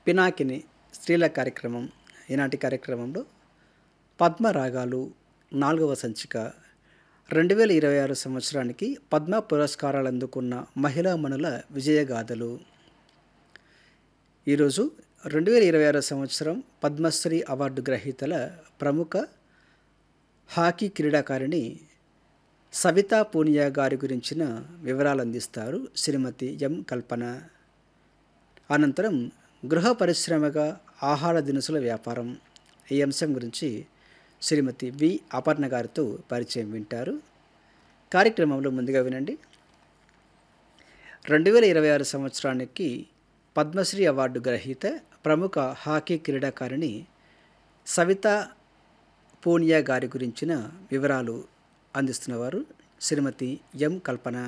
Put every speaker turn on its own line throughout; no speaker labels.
పినాకిని స్త్రీల కార్యక్రమం ఈనాటి కార్యక్రమంలో పద్మరాగాలు నాలుగవ సంచిక రెండు వేల ఇరవై ఆరు సంవత్సరానికి పద్మ పురస్కారాలు అందుకున్న మహిళామణుల విజయగాథలు ఈరోజు రెండు వేల ఇరవై ఆరు సంవత్సరం పద్మశ్రీ అవార్డు గ్రహీతల ప్రముఖ హాకీ క్రీడాకారిణి సవితా పూనియా గారి గురించిన వివరాలు అందిస్తారు శ్రీమతి ఎం కల్పన అనంతరం గృహ పరిశ్రమగా ఆహార దినుసుల వ్యాపారం ఈ అంశం గురించి శ్రీమతి వి అపర్ణ గారితో పరిచయం వింటారు కార్యక్రమంలో ముందుగా వినండి రెండు వేల ఇరవై ఆరు సంవత్సరానికి పద్మశ్రీ అవార్డు గ్రహీత ప్రముఖ హాకీ క్రీడాకారిణి సవితా పూనియా గారి గురించిన వివరాలు అందిస్తున్నవారు శ్రీమతి ఎం కల్పన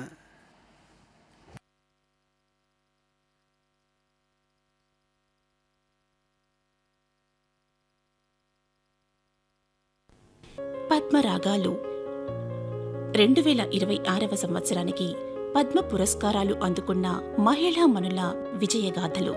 పద్మరాగాలు రెండు వేల ఇరవై ఆరవ సంవత్సరానికి పద్మ పురస్కారాలు అందుకున్న మహిళా మనుల విజయగాథలు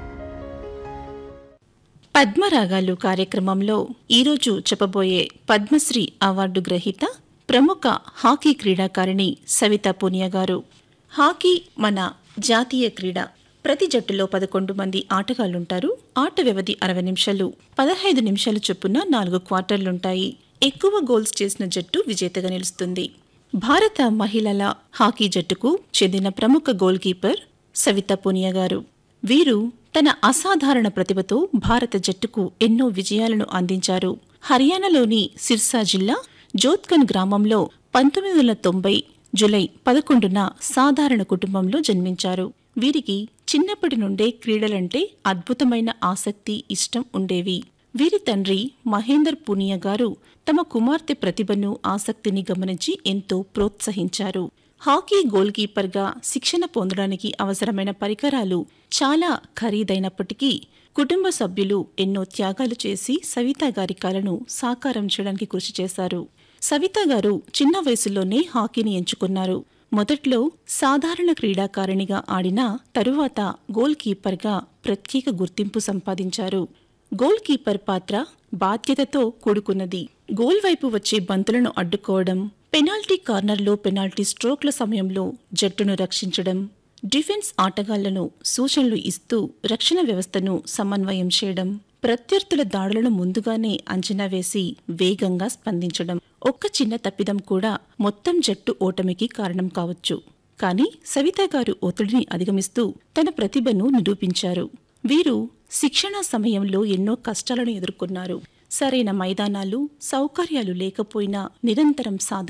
పద్మరాగాలు కార్యక్రమంలో ఈరోజు చెప్పబోయే పద్మశ్రీ అవార్డు గ్రహీత ప్రముఖ హాకీ క్రీడాకారిణి సవితా పూనియా గారు హాకీ మన జాతీయ క్రీడ ప్రతి జట్టులో పదకొండు మంది ఆటగాళ్లుంటారు ఆట వ్యవధి అరవై నిమిషాలు పదహైదు నిమిషాలు చొప్పున నాలుగు క్వార్టర్లుంటాయి ఎక్కువ గోల్స్ చేసిన జట్టు విజేతగా నిలుస్తుంది భారత మహిళల హాకీ జట్టుకు చెందిన ప్రముఖ గోల్ కీపర్ సవితా పూనియా గారు వీరు తన అసాధారణ ప్రతిభతో భారత జట్టుకు ఎన్నో విజయాలను అందించారు హర్యానాలోని సిర్సా జిల్లా జోత్కన్ గ్రామంలో పంతొమ్మిది వందల తొంభై జులై పదకొండున సాధారణ కుటుంబంలో జన్మించారు వీరికి చిన్నప్పటి నుండే క్రీడలంటే అద్భుతమైన ఆసక్తి ఇష్టం ఉండేవి వీరి తండ్రి మహేందర్ పూనియా గారు తమ కుమార్తె ప్రతిభను ఆసక్తిని గమనించి ఎంతో ప్రోత్సహించారు హాకీ గోల్ కీపర్గా శిక్షణ పొందడానికి అవసరమైన పరికరాలు చాలా ఖరీదైనప్పటికీ కుటుంబ సభ్యులు ఎన్నో త్యాగాలు చేసి సవితా గారి కలను సాకారం చేయడానికి కృషి చేశారు సవితా గారు చిన్న వయసులోనే హాకీని ఎంచుకున్నారు మొదట్లో సాధారణ క్రీడాకారిణిగా ఆడినా తరువాత గోల్ కీపర్గా ప్రత్యేక గుర్తింపు సంపాదించారు గోల్ కీపర్ పాత్ర బాధ్యతతో కూడుకున్నది గోల్ వైపు వచ్చే బంతులను అడ్డుకోవడం పెనాల్టీ కార్నర్లో పెనాల్టీ స్ట్రోక్ల సమయంలో జట్టును రక్షించడం డిఫెన్స్ ఆటగాళ్లను సూచనలు ఇస్తూ రక్షణ వ్యవస్థను సమన్వయం చేయడం ప్రత్యర్థుల దాడులను ముందుగానే అంచనా వేసి వేగంగా స్పందించడం ఒక్క చిన్న తప్పిదం కూడా మొత్తం జట్టు ఓటమికి కారణం కావచ్చు కానీ సవిత గారు ఒత్తిడిని అధిగమిస్తూ తన ప్రతిభను నిరూపించారు వీరు శిక్షణ సమయంలో ఎన్నో కష్టాలను ఎదుర్కొన్నారు సరైన మైదానాలు సౌకర్యాలు లేకపోయినా నిరంతరం సాధన